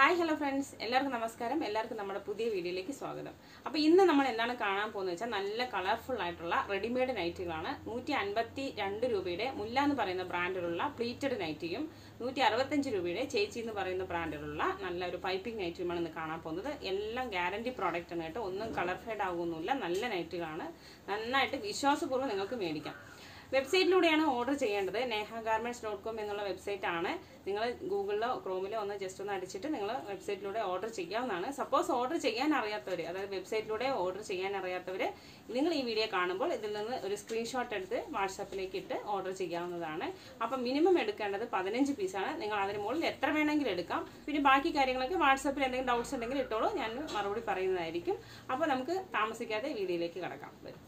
hi hello friends എല്ലാവർക്കും നമസ്കാരം എല്ലാവർക്കും നമ്മുടെ പുതിയ വീഡിയോയിലേക്ക് സ്വാഗതം അപ്പോൾ ഇന്ന് നമ്മൾ എന്താണ് കാണാൻ പോകുന്നത് വെച്ചാൽ നല്ല കളർഫുൾ ആയിട്ടുള്ള റെഡിമെയ്ഡ് നൈറ്റുകളാണ് നൂറ്റി അൻപത്തി രണ്ട് രൂപയുടെ മുല്ല എന്ന് പറയുന്ന ബ്രാൻഡിലുള്ള പ്ലീറ്റഡ് നൈറ്റിയും നൂറ്റി അറുപത്തഞ്ച് രൂപയുടെ ചേച്ചി എന്ന് പറയുന്ന ബ്രാൻഡിലുള്ള നല്ല ഒരു പൈപ്പിംഗ് നൈറ്റുമാണ് ഇന്ന് കാണാൻ പോകുന്നത് എല്ലാം ഗ്യാരണ്ടി പ്രോഡക്റ്റ് ആണ് കേട്ടോ ഒന്നും കളർ ഫെയ്ഡ് ആകുമൊന്നുമില്ല നല്ല നൈറ്റുകളാണ് നന്നായിട്ട് വിശ്വാസപൂർവ്വം നിങ്ങൾക്ക് മേടിക്കാം വെബ്സൈറ്റിലൂടെയാണ് ഓർഡർ ചെയ്യേണ്ടത് നേഹ ഗാർമെന്റ്സ് ഡോട്ട് കോം എന്നുള്ള വെബ്സൈറ്റ് ആണ് നിങ്ങൾ ഗൂഗിളിലോ ക്രോമിലോ ഒന്ന് ജസ്റ്റ് ഒന്ന് അടിച്ചിട്ട് നിങ്ങൾ വെബ്സൈറ്റിലൂടെ ഓർഡർ ചെയ്യാവുന്നതാണ് സപ്പോസ് ഓർഡർ ചെയ്യാൻ അറിയാത്തവർ അതായത് വെബ്സൈറ്റിലൂടെ ഓർഡർ ചെയ്യാൻ അറിയാത്തവർ നിങ്ങൾ ഈ വീഡിയോ കാണുമ്പോൾ ഇതിൽ നിന്ന് ഒരു സ്ക്രീൻഷോട്ട് എടുത്ത് വാട്സാപ്പിലേക്ക് ഇട്ട് ഓർഡർ ചെയ്യാവുന്നതാണ് അപ്പം മിനിമം എടുക്കേണ്ടത് പതിനഞ്ച് പീസാണ് നിങ്ങൾ അതിന് മുകളിൽ എത്ര വേണമെങ്കിലും എടുക്കാം പിന്നെ ബാക്കി കാര്യങ്ങളൊക്കെ വാട്സാപ്പിൽ എന്തെങ്കിലും ഡൗട്ട്സ് ഉണ്ടെങ്കിൽ ഇട്ടോളൂ ഞാൻ മറുപടി പറയുന്നതായിരിക്കും അപ്പോൾ നമുക്ക് താമസിക്കാതെ വീഡിയോയിലേക്ക് കടക്കാം വരും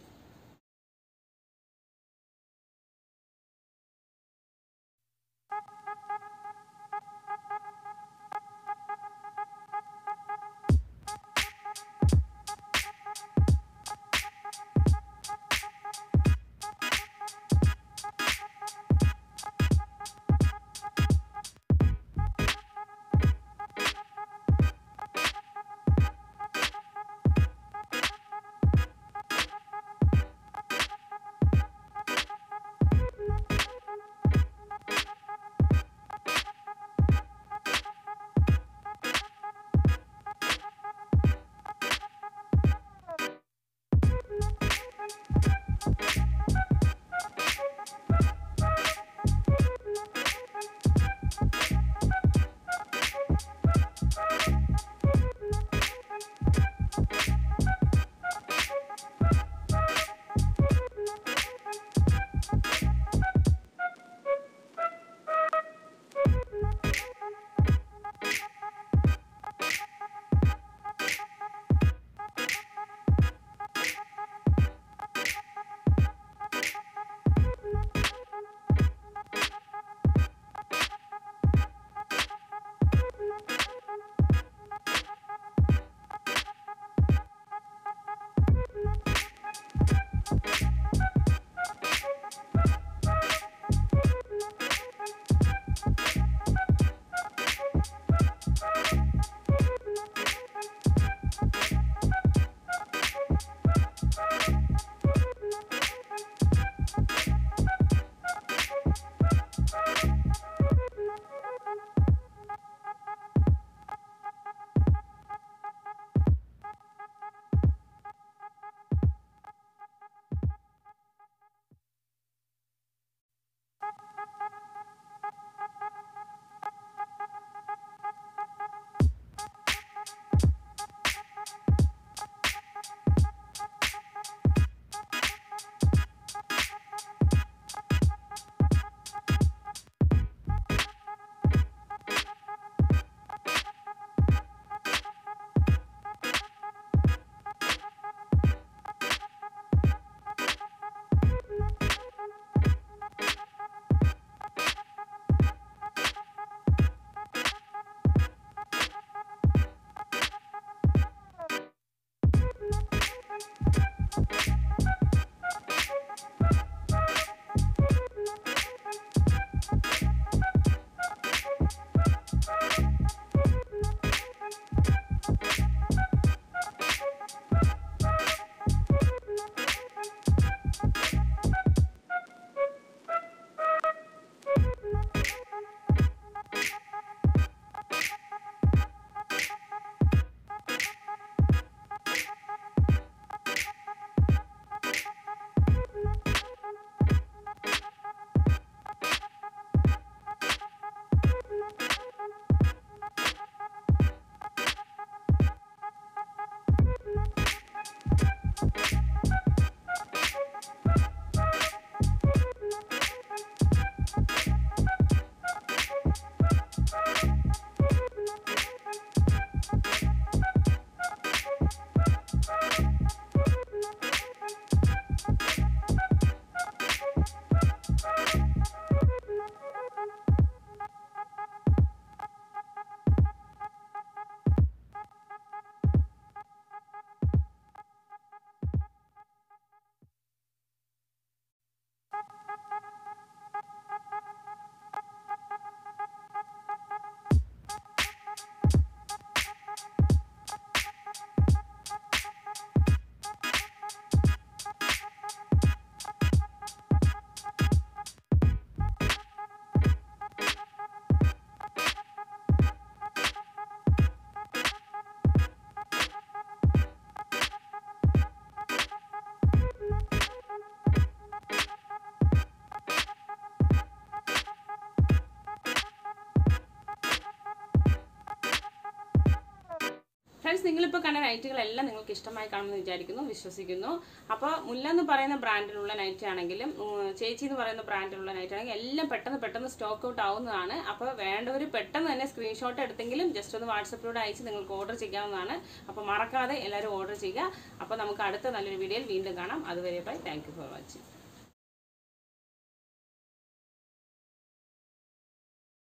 ഫ്രണ്ട്സ് നിങ്ങളിപ്പോൾ കണ്ട നൈറ്റുകളെല്ലാം നിങ്ങൾക്ക് ഇഷ്ടമായി കാണുമെന്ന് വിചാരിക്കുന്നു വിശ്വസിക്കുന്നു അപ്പോൾ മുല്ല എന്ന് പറയുന്ന ബ്രാൻഡിലുള്ള നൈറ്റ് ആണെങ്കിലും ഉം, ചേച്ചി എന്ന് പറയുന്ന ബ്രാൻഡിലുള്ള നൈറ്റ് ആണെങ്കിലും എല്ലാം പെട്ടെന്ന് പെട്ടെന്ന് സ്റ്റോക്ക് ഔട്ട് ആവുന്നതാണ് അപ്പോൾ വേണ്ടവർ പെട്ടെന്ന് തന്നെ സ്ക്രീൻഷോട്ട് എടുത്തെങ്കിലും ജസ്റ്റ് ഒന്ന് വാട്സപ്പിലൂടെ അയച്ച് നിങ്ങൾക്ക് ഓർഡർ ചെയ്യാവുന്നതാണ് അപ്പോൾ മറക്കാതെ എല്ലാവരും ഓർഡർ ചെയ്യുക അപ്പോൾ നമുക്ക് അടുത്ത നല്ലൊരു വീഡിയോയിൽ വീണ്ടും കാണാം അതുവരെ bye thank you for watching